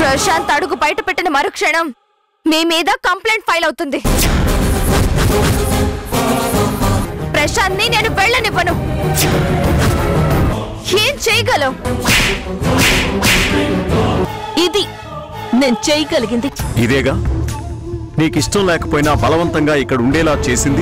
ప్రశాంత్ అడుగు బయట పెట్టిన మరుక్షణం మీ మీద కంప్లైంట్ ఫైల్ అవుతుంది ప్రశాంత్ ని నేను వెళ్ళనివ్వను ఏం చేయగలవు ఇది నేను చేయగలిగింది ఇదేగా నీకిష్టం లేకపోయినా బలవంతంగా ఇక్కడ ఉండేలా చేసింది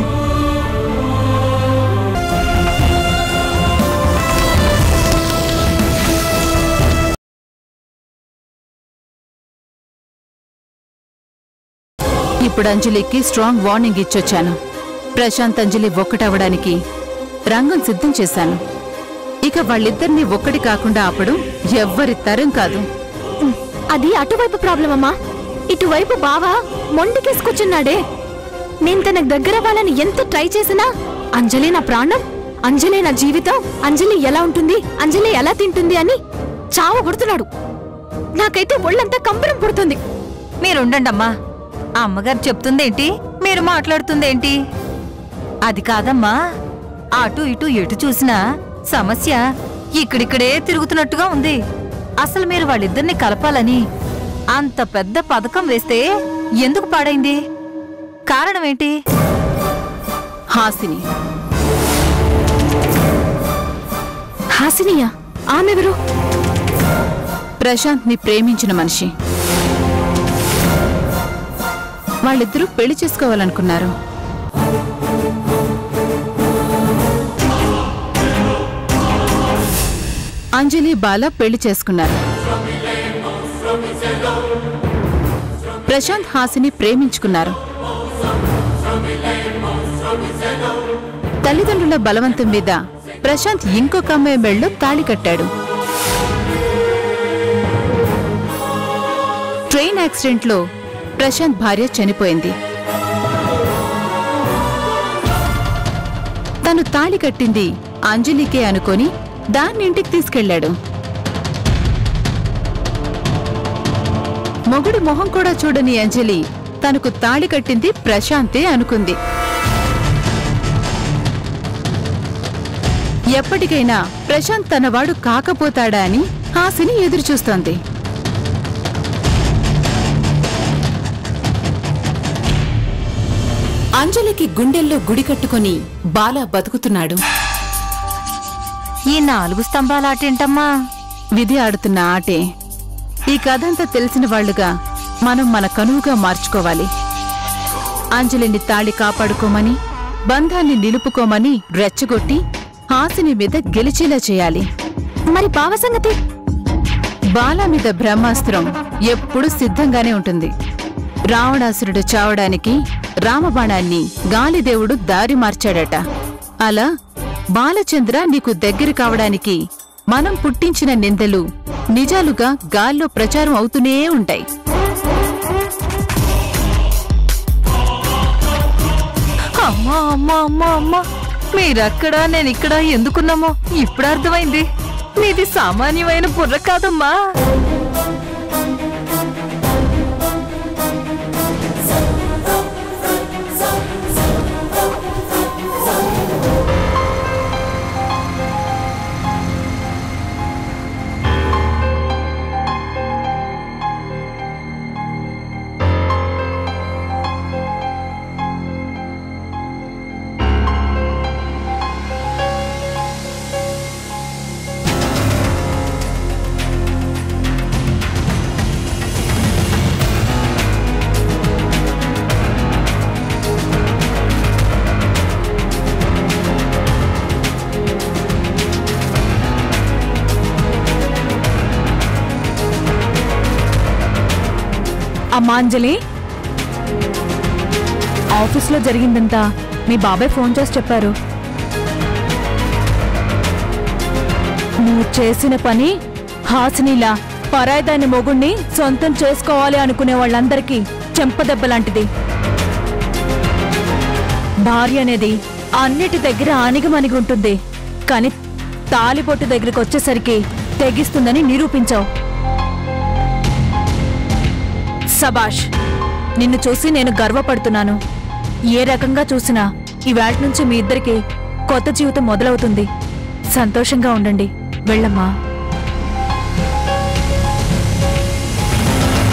ఇప్పుడు అంజలికి స్ట్రాంగ్ వార్నింగ్ ఇచ్చొచ్చాను ప్రశాంత్ అంజలి ఒక్కటవడానికి రంగం సిద్ధం చేశాను ఇక వాళ్ళిద్దరినీ ఒక్కటి కాకుండా ఆపడం ఎవ్వరి తరం కాదు అది అటువైపు ప్రాబ్లం అమ్మా ఇటువైపు బావా మొండికేసుకొచ్చున్నాడే నేను తనకు దగ్గర అవ్వాలని ఎంత ట్రై చేసినా అంజలి నా ప్రాణం అంజలి నా జీవితం అంజలి ఎలా ఉంటుంది అంజలి ఎలా తింటుంది అని చావ పుడుతున్నాడు నాకైతే ఒళ్ళంతా కంపరం పుడుతుంది మీరుండండమ్మా ఆ అమ్మగారు చెప్తుందేంటి మీరు మాట్లాడుతుందేంటి అది కాదమ్మా అటు ఇటు ఎటు చూసినా సమస్య ఇక్కడిక్కడే తిరుగుతున్నట్టుగా ఉంది అసలు మీరు వాళ్ళిద్దరిని కలపాలని అంత పెద్ద పథకం వేస్తే ఎందుకు పాడైంది కారణం ఏంటి హాసిని హాసినియా ఆమెవరు ప్రశాంత్ ని ప్రేమించిన మనిషి వాళ్ళిద్దరూ పెళ్లి చేసుకోవాలనుకున్నారు అంజలి బాల పెళ్లి చేసుకున్నారు ప్రశాంత్ హాసిని ప్రేమించుకున్నారు తల్లిదండ్రుల బలవంతం మీద ప్రశాంత్ ఇంకొక అమ్మాయి మెళ్ళో తాళి కట్టాడు ట్రైన్ యాక్సిడెంట్లో ప్రశాంత్ భార్య చనిపోయింది తను తాళి కట్టింది అంజలికే అనుకొని దాన్ని ఇంటికి తీసుకెళ్ళాడు మొగుడి మొహం కూడా చూడని అంజలి తనకు తాళి కట్టింది ప్రశాంతే అనుకుంది ఎప్పటికైనా ప్రశాంత్ తనవాడు కాకపోతాడా అని హాసిని ఎదురుచూస్తోంది అంజలికి గుండెల్లో గుడి కట్టుకొని బాల బతుకుతున్నాడు ఈ నాలుగు స్తంభాల ఆటేంటమ్మా విధి ఆడుతున్న ఆటే ఈ కథంతా తెలిసిన వాళ్ళుగా మనం మన కనువుగా మార్చుకోవాలి అంజలిని తాళి కాపాడుకోమని బంధాన్ని నిలుపుకోమని రెచ్చగొట్టి హాసిని మీద గెలిచేలా చేయాలి మరి బావ సంగతి బాల మీద బ్రహ్మాస్త్రం ఎప్పుడూ సిద్ధంగానే ఉంటుంది రావణాసురుడు చావడానికి రామబాణాన్ని గాలిదేవుడు దారి మార్చాడట అలా బాలచంద్ర నీకు దగ్గర కావడానికి మనం పుట్టించిన నిందలు నిజాలుగా గాల్లో ప్రచారం అవుతూనే ఉంటాయి అమ్మా అమ్మా అమ్మా అమ్మా మీరక్కడ నేను ఇక్కడ ఎందుకున్నామో ఇప్పుడు అర్థమైంది మీది సామాన్యమైన బుర్ర కాదమ్మా అమ్మా అంజలి ఆఫీస్లో జరిగిందంతా మీ బాబాయ్ ఫోన్ చేసి చెప్పారు నువ్వు చేసిన పని హాసినిలా పరాయిదాని మొగుణ్ణి సొంతం చేసుకోవాలి అనుకునే వాళ్ళందరికీ చెంపదెబ్బ లాంటిది భార్య అనేది అన్నిటి దగ్గర ఆనిగమనిగి ఉంటుంది కానీ తాలిబొట్టు దగ్గరికి వచ్చేసరికి తెగిస్తుందని నిరూపించావు సబాష్ నిన్ను చూసి నేను గర్వపడుతున్నాను ఏ రకంగా చూసినా ఈవేళ నుంచి మీ ఇద్దరికి కొత్త జీవితం మొదలవుతుంది సంతోషంగా ఉండండి వెళ్ళమ్మా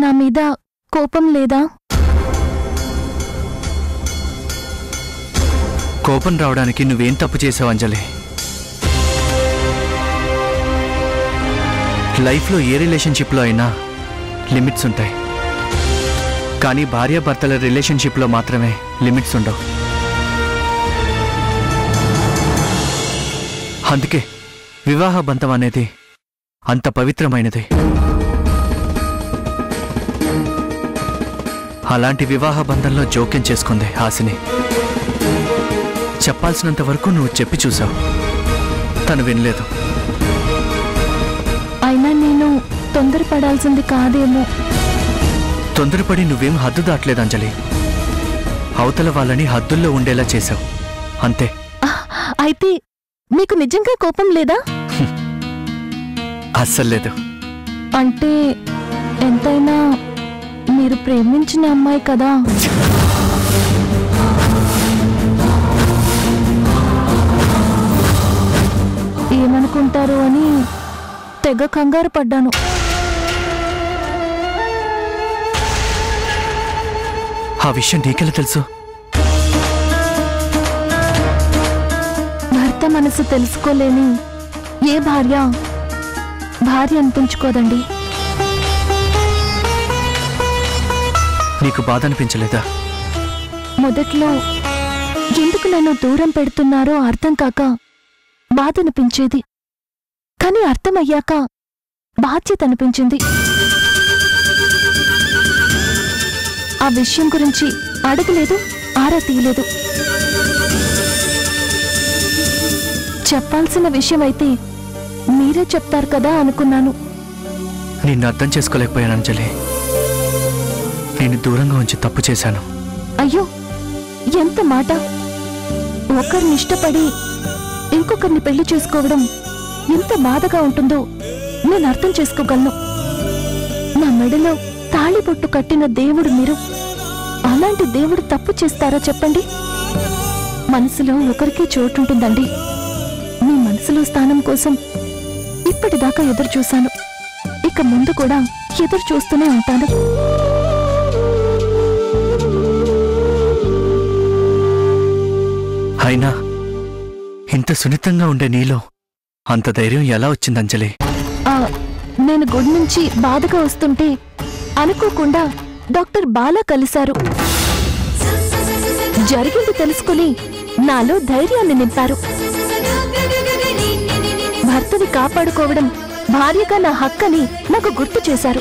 నా మీద కోపం లేదా కోపం రావడానికి నువ్వేం తప్పు చేసావు అంజలి లైఫ్లో ఏ రిలేషన్షిప్లో అయినా లిమిట్స్ ఉంటాయి కానీ భార్యాభర్తల రిలేషన్షిప్లో మాత్రమే లిమిట్స్ ఉండవు అందుకే వివాహ బంధం అనేది అంత పవిత్రమైనది అలాంటి వివాహ బంధంలో జోక్యం చేసుకుంది హాసిని చెప్పాల్సినంత వరకు నువ్వు చెప్పి చూసావు తను వినలేదు అయినా నేను తొందరపడాల్సింది కాదేమో తొందరపడి నువ్వేం హద్దు దాటలేదు అంజలి అవతల వాళ్ళని హద్దుల్లో ఉండేలా చేశావు అంతే అయితే మీకు నిజంగా కోపం లేదా అస్సలు లేదు అంటే ఎంతైనా మీరు ప్రేమించిన అమ్మాయి కదా ఏమనుకుంటారో అని తెగ కంగారు పడ్డాను ఆ విషయం నీకెలా తెలుసు భర్త మనసు తెలుసుకోలేని ఏ భార్య భార్య అనిపించుకోదండి నీకు బాధ అనిపించలేదా మొదట్లో ఎందుకు నన్ను దూరం పెడుతున్నారో అర్థం కాక బాధ అనిపించేది కాని అర్థమయ్యాక బాధ్యత అనిపించింది ఆ విషయం గురించి అడగలేదు ఆరా తీయలేదు చెప్పాల్సిన విషయం అయితే మీరే చెప్తారు కదా అనుకున్నాను నిన్ను అర్థం చేసుకోలేకపోయాను అంజలి నేను దూరంగా ఉంచి తప్పు చేశాను అయ్యో ఎంత మాట ఒకరిని ఇష్టపడి ఇంకొకరిని పెళ్లి చేసుకోవడం ఎంత బాధగా ఉంటుందో నేను అర్థం చేసుకోగలను నా మెడలో తాళిబొట్టు కట్టిన దేవుడు మీరు అలాంటి దేవుడు తప్పు చేస్తారా చెప్పండి మనసులో ఒకరికే చోటుంటుందండి మీ మనసులో స్థానం కోసం ఇప్పటిదాకా ఎదురు చూశాను ఇక ముందు కూడా ఎదురు చూస్తూనే ఉంటాను అయినా ఇంత సున్నితంగా ఉండే నీలో అంత ధైర్యం ఎలా వచ్చింది అంజలి ఆ, నేను గుడి నుంచి బాధగా వస్తుంటే అనుకోకుండా డాక్టర్ బాలా కలిశారు జరిగింది తెలుసుకుని నాలో ధైర్యాన్ని నింపారు భర్తని కాపాడుకోవడం భార్యగా నా హక్కని నాకు గుర్తు చేశారు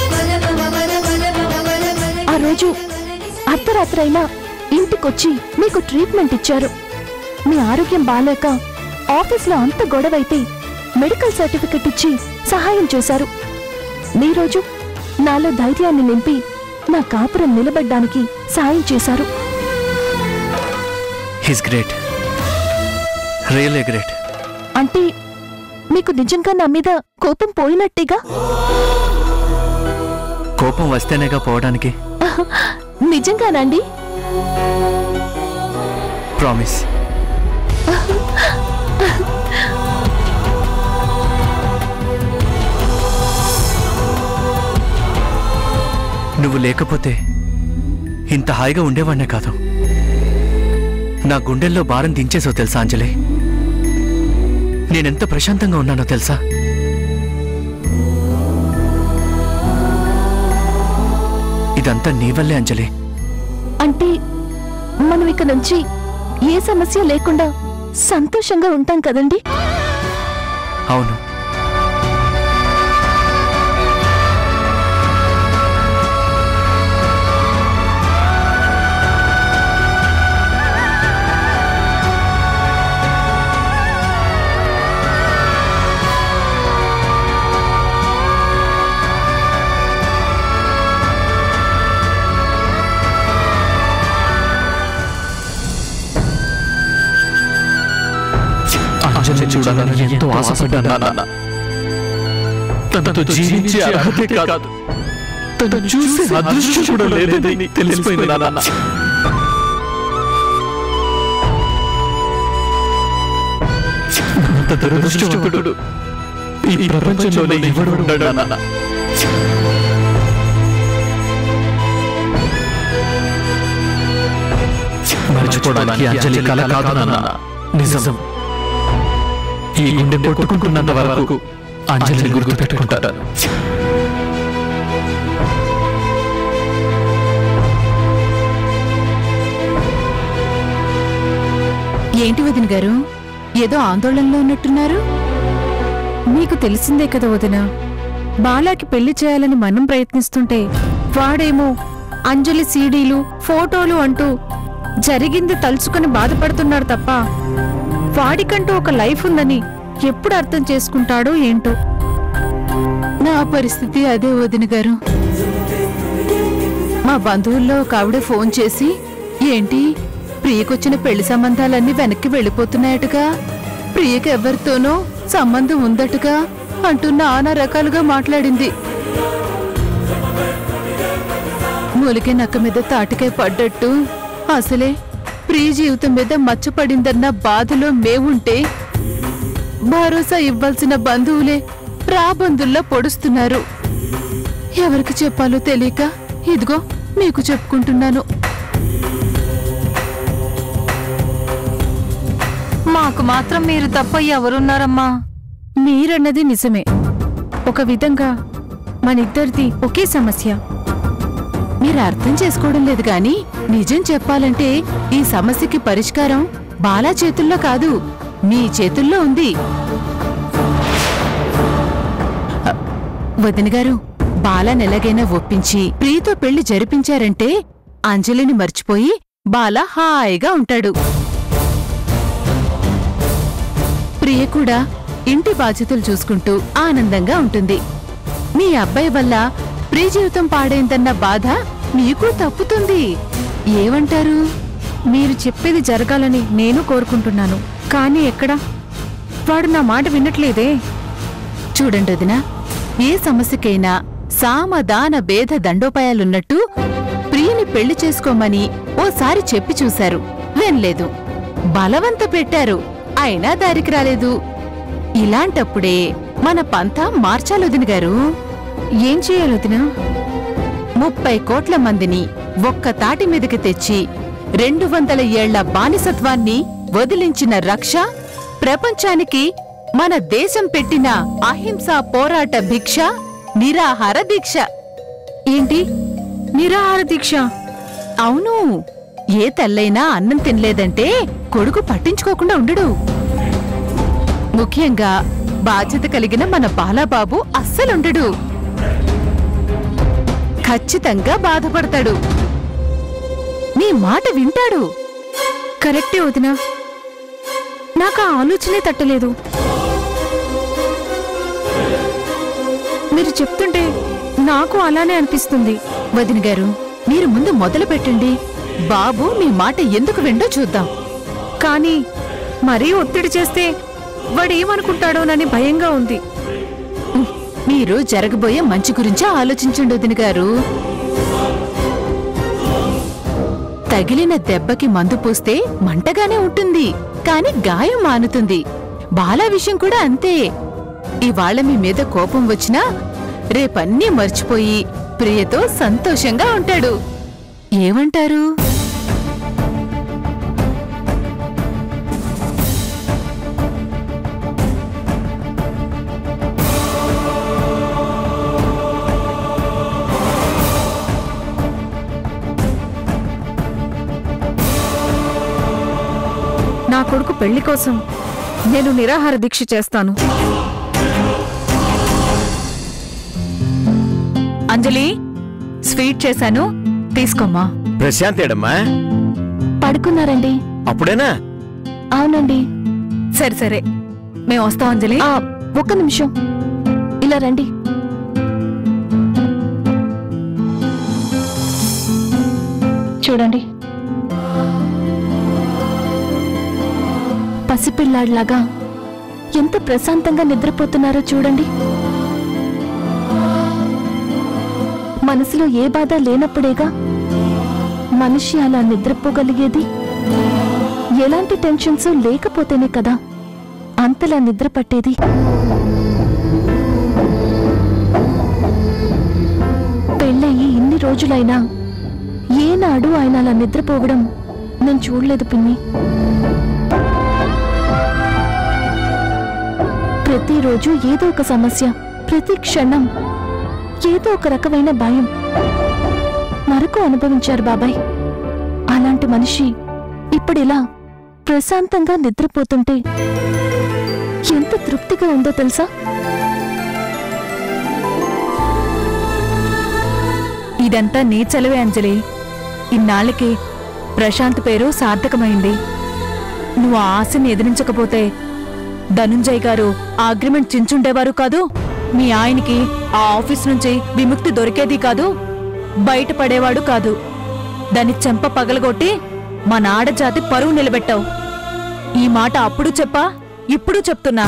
ఆ రోజు అర్ధరాత్రైనా ఇంటికొచ్చి మీకు ట్రీట్మెంట్ ఇచ్చారు మీ ఆరోగ్యం బాలేక ఆఫీస్లో అంత గొడవైతే మెడికల్ సర్టిఫికెట్ ఇచ్చి సహాయం చేశారు మీ రోజు నాలో ధైర్యాన్ని నింపి నా కాపురం నిలబడ్డానికి సాయం చేశారు హిస్ గ్రేట్ రియలే గ్రేట్ అంటే మీకు నిజంగా నా మీద కోపం పోయినట్టేగా కోపం వస్తేనేగా పోవడానికి నిజంగానండి ప్రామిస్ నువ్వు లేకపోతే ఇంత హాయిగా ఉండేవాడినే కాదు నా గుండెల్లో భారం దించేసావు తెలుసా అంజలి నేనెంత ప్రశాంతంగా ఉన్నానో తెలుసా ఇదంతా నీ వల్లే అంజలి అంటే మనం ఇక నుంచి ఏ సమస్య లేకుండా సంతోషంగా ఉంటాం కదండి అవును అంజలి చూడాలని ఎంతో ఆశపడ్డాను నాన్న తనతో జీవించే అర్హతే కాదు తను చూసే అదృష్టం కూడా లేదని తెలిసిపోయింది నాన్న అంత దురదృష్టవంతుడు ఈ ప్రపంచంలోనే ఎవడు ఉన్నాడు నాన్న మర్చిపోవడానికి అంజలి కల కాదు నాన్న నిజం ఈ గుండె కొట్టుకుంటున్నంత వరకు అంజలిని గుర్తు పెట్టుకుంటారు ఏంటి వదిన గారు ఏదో ఆందోళనలో ఉన్నట్టున్నారు మీకు తెలిసిందే కదా వదిన బాలాకి పెళ్లి చేయాలని మనం ప్రయత్నిస్తుంటే వాడేమో అంజలి సీడీలు ఫోటోలు అంటూ జరిగింది తలుచుకొని బాధపడుతున్నాడు తప్ప వాడికంటూ ఒక లైఫ్ ఉందని ఎప్పుడు అర్థం చేసుకుంటాడో ఏంటో నా పరిస్థితి అదే వదిన గారు మా బంధువుల్లో ఒక ఆవిడ ఫోన్ చేసి ఏంటి ప్రియకొచ్చిన పెళ్లి సంబంధాలన్నీ వెనక్కి వెళ్ళిపోతున్నాయటగా ప్రియకి ఎవరితోనో సంబంధం ఉందటగా అంటూ నానా రకాలుగా మాట్లాడింది మూలికే నక్క మీద తాటికాయ పడ్డట్టు అసలే ప్రియ జీవితం మీద మచ్చపడిందన్న బాధలో మేవుంటే భరోసా ఇవ్వాల్సిన బంధువులే రాబందుల్లా పొడుస్తున్నారు ఎవరికి చెప్పాలో తెలియక ఇదిగో మీకు చెప్పుకుంటున్నాను మాకు మాత్రం మీరు తప్ప ఎవరున్నారమ్మా మీరన్నది నిజమే ఒక విధంగా మనిద్దరిది ఒకే సమస్య మీరు అర్థం చేసుకోవడం లేదు గాని నిజం చెప్పాలంటే ఈ సమస్యకి పరిష్కారం బాలా చేతుల్లో కాదు మీ చేతుల్లో ఉంది అ, వదిన గారు బాలాని ఎలాగైనా ఒప్పించి ప్రియతో పెళ్లి జరిపించారంటే అంజలిని మర్చిపోయి బాలా హాయిగా ఉంటాడు ప్రియ కూడా ఇంటి బాధ్యతలు చూసుకుంటూ ఆనందంగా ఉంటుంది మీ అబ్బాయి వల్ల ప్రియ జీవితం పాడైందన్న బాధ మీకు తప్పుతుంది ఏమంటారు మీరు చెప్పేది జరగాలని నేను కోరుకుంటున్నాను కానీ ఎక్కడ వాడు నా మాట వినట్లేదే చూడండి వదినా ఏ సమస్యకైనా సామదాన భేద దండోపాయాలున్నట్టు ప్రియని పెళ్లి చేసుకోమని ఓసారి చెప్పి చూశారు వినలేదు బలవంత పెట్టారు అయినా దారికి రాలేదు ఇలాంటప్పుడే మన పంతా మార్చాలొదిన గారు ఏం చేయాలి వదినా ముప్పై కోట్ల మందిని ఒక్క తాటి మీదకి తెచ్చి రెండు వందల ఏళ్ల బానిసత్వాన్ని వదిలించిన రక్ష ప్రపంచానికి మన దేశం పెట్టిన అహింసా పోరాట భిక్ష నిరాహార దీక్ష ఏంటి నిరాహార దీక్ష అవును ఏ తల్లైనా అన్నం తినలేదంటే కొడుకు పట్టించుకోకుండా ఉండడు ముఖ్యంగా బాధ్యత కలిగిన మన బాలాబాబు అస్సలుండడు ఖచ్చితంగా బాధపడతాడు నీ మాట వింటాడు కరెక్టే వదినా నాకు ఆ ఆలోచనే తట్టలేదు మీరు చెప్తుంటే నాకు అలానే అనిపిస్తుంది వదిన గారు మీరు ముందు మొదలు పెట్టండి బాబు మీ మాట ఎందుకు విండో చూద్దాం కానీ మరీ ఒత్తిడి చేస్తే వాడు ఏమనుకుంటాడోనని భయంగా ఉంది ఉహ్, మీరు జరగబోయే మంచి గురించి ఆలోచించండి వదిన గారు తగిలిన దెబ్బకి మందు పూస్తే మంటగానే ఉంటుంది కాని గాయం మానుతుంది బాలా విషయం కూడా అంతే ఇవాళ మీ మీద కోపం వచ్చినా రేపన్నీ మర్చిపోయి ప్రియతో సంతోషంగా ఉంటాడు ఏమంటారు నా కొడుకు పెళ్లి కోసం నేను నిరాహార దీక్ష చేస్తాను అంజలి స్వీట్ చేశాను తీసుకోమ్మా ప్రశాంత్ ఏడమ్మా పడుకున్నారండి అప్పుడేనా అవునండి సరే సరే మేము వస్తాం అంజలి ఆ, ఒక్క నిమిషం ఇలా రండి చూడండి పసిపిల్లాడిలాగా ఎంత ప్రశాంతంగా నిద్రపోతున్నారో చూడండి మనసులో ఏ బాధ లేనప్పుడేగా మనిషి అలా నిద్రపోగలిగేది ఎలాంటి టెన్షన్స్ లేకపోతేనే కదా అంతలా నిద్ర పట్టేది పెళ్ళయి ఇన్ని రోజులైనా ఏనాడు ఆయన అలా నిద్రపోవడం నేను చూడలేదు పిన్ని ప్రతిరోజు ఏదో ఒక సమస్య ప్రతి క్షణం ఏదో ఒక రకమైన భయం నరకు అనుభవించారు బాబాయ్ అలాంటి మనిషి ఇప్పుడిలా ప్రశాంతంగా నిద్రపోతుంటే ఎంత తృప్తిగా ఉందో తెలుసా ఇదంతా నీ చలవే అంజలి ఇన్నాళ్ళకి ప్రశాంత్ పేరు సార్థకమైంది నువ్వు ఆ ఆశని ఎదిరించకపోతే ధనుంజయ్ గారు ఆ అగ్రిమెంట్ చించుండేవారు కాదు మీ ఆయనకి ఆ ఆఫీస్ నుంచి విముక్తి దొరికేది కాదు బయటపడేవాడు కాదు దాని చెంప పగలగొట్టి మా నాడజాతి పరువు నిలబెట్టావు ఈ మాట అప్పుడు చెప్పా ఇప్పుడు చెప్తున్నా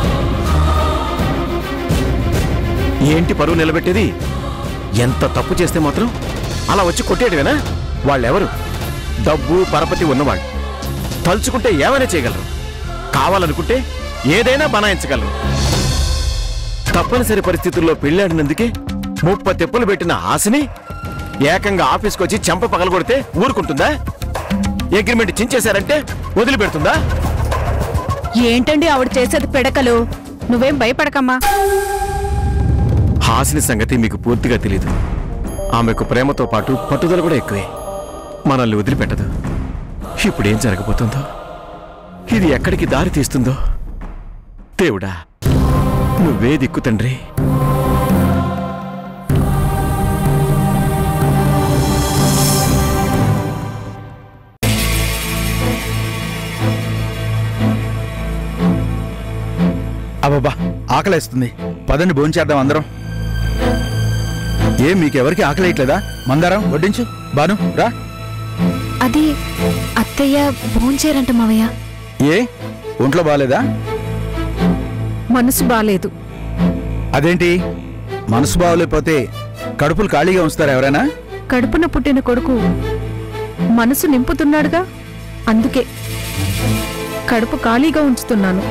ఏంటి పరువు నిలబెట్టేది ఎంత తప్పు చేస్తే మాత్రం అలా వచ్చి కొట్టేయడమేనా వాళ్ళెవరు డబ్బు పరపతి ఉన్నవాళ్ళు తలుచుకుంటే ఏమైనా చేయగలరు కావాలనుకుంటే ఏదైనా బనాయించగలరు తప్పనిసరి పరిస్థితుల్లో పెళ్ళాడినందుకే ముప్ప తెప్పులు పెట్టిన ఆశని ఏకంగా ఆఫీస్కి వచ్చి చెంప పగలగొడితే ఊరుకుంటుందా అగ్రిమెంట్ చించేశారంటే వదిలిపెడుతుందా ఏంటండి ఆవిడ చేసేది పెడకలు నువ్వేం భయపడకమ్మా హాసిని సంగతి మీకు పూర్తిగా తెలీదు ఆమెకు ప్రేమతో పాటు పట్టుదల కూడా ఎక్కువే మనల్ని వదిలిపెట్టదు ఇప్పుడేం జరగబోతుందో ఇది ఎక్కడికి దారి తీస్తుందో దేవుడా నువ్వే దిక్కు తండ్రి అబ్బబ్బా ఆకలేస్తుంది పదండి భోంచేద్దాం అందరం ఏం మీకెవరికి ఆకలేయట్లేదా మందారం వడ్డించు బాను రా అది అత్తయ్య భోంచేరంట మావయ్య ఏ ఒంట్లో బాగాలేదా మనసు బాలేదు అదేంటి మనసు బాగోలేకపోతే కడుపులు ఖాళీగా ఉంచుతారా ఎవరైనా కడుపున పుట్టిన కొడుకు మనసు నింపుతున్నాడుగా అందుకే కడుపు ఖాళీగా ఉంచుతున్నాను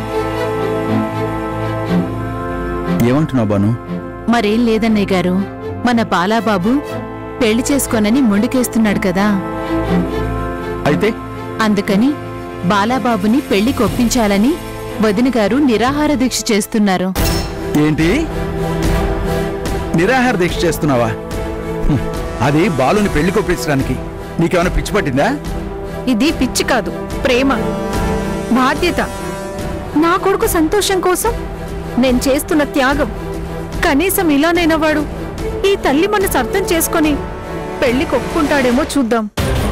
ఏమంటున్నావు బాను మరేం లేదన్నయ్య గారు మన బాలాబాబు పెళ్లి చేసుకోనని మొండికేస్తున్నాడు కదా అయితే అందుకని బాలాబాబుని పెళ్లికి ఒప్పించాలని వదిన గారు నిరాహార దీక్ష చేస్తున్నారు ఏంటి నిరాహార దీక్ష చేస్తున్నావా హ్మ్. అది బాలుని పెళ్లి కొప్పించడానికి నీకేమైనా పిచ్చి పట్టిందా ఇది పిచ్చి కాదు ప్రేమ బాధ్యత నా కొడుకు సంతోషం కోసం నేను చేస్తున్న త్యాగం కనీసం ఇలానైనా వాడు ఈ తల్లి మనసు అర్థం చేసుకొని పెళ్లి కొప్పుకుంటాడేమో చూద్దాం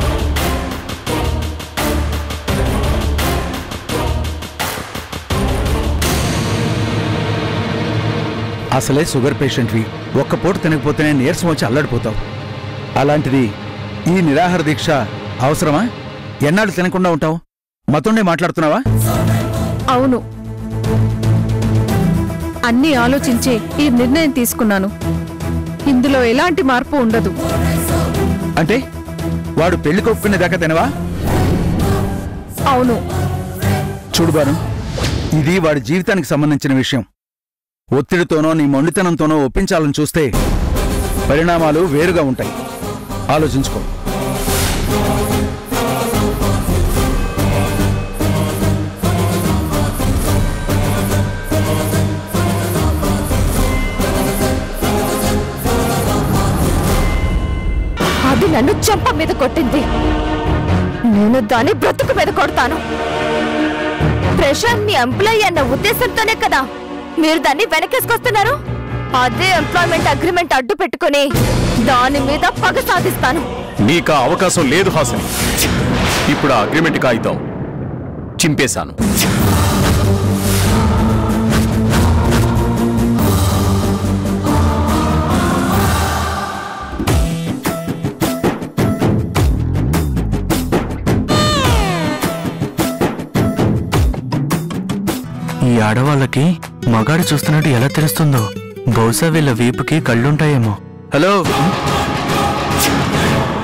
అసలే షుగర్ పేషెంట్వి ఒక్క పూట తినకపోతేనే నీరసం వచ్చి అల్లాడిపోతావు అలాంటిది ఈ నిరాహార దీక్ష అవసరమా ఎన్నాళ్ళు తినకుండా ఉంటావు మతుండే మాట్లాడుతున్నావా అవును అన్నీ ఆలోచించే ఈ నిర్ణయం తీసుకున్నాను ఇందులో ఎలాంటి మార్పు ఉండదు అంటే వాడు పెళ్లి కొప్పుకునే దాకా తినవా అవును చూడు బాను ఇది వాడి జీవితానికి సంబంధించిన విషయం ఒత్తిడితోనో నీ మొండితనంతోనో ఒప్పించాలని చూస్తే పరిణామాలు వేరుగా ఉంటాయి ఆలోచించుకో అది నన్ను చెంప మీద కొట్టింది నేను దాని బ్రతుకు మీద కొడతాను ప్రశాంత్ మీ ఎంప్లాయీ అన్న ఉద్దేశంతోనే కదా మీరు దాన్ని వెనకేసుకొస్తున్నారు అదే ఎంప్లాయ్మెంట్ అగ్రిమెంట్ అడ్డు పెట్టుకుని దాని మీద పగ సాధిస్తాను నీకు ఆ అవకాశం లేదు హాసిని ఇప్పుడు ఆ అగ్రిమెంట్ కాగితం చింపేశాను ఈ ఆడవాళ్ళకి మగాడు చూస్తున్నట్టు ఎలా తెలుస్తుందో బహుశా వీళ్ళ వీపుకి కళ్ళుంటాయేమో హలో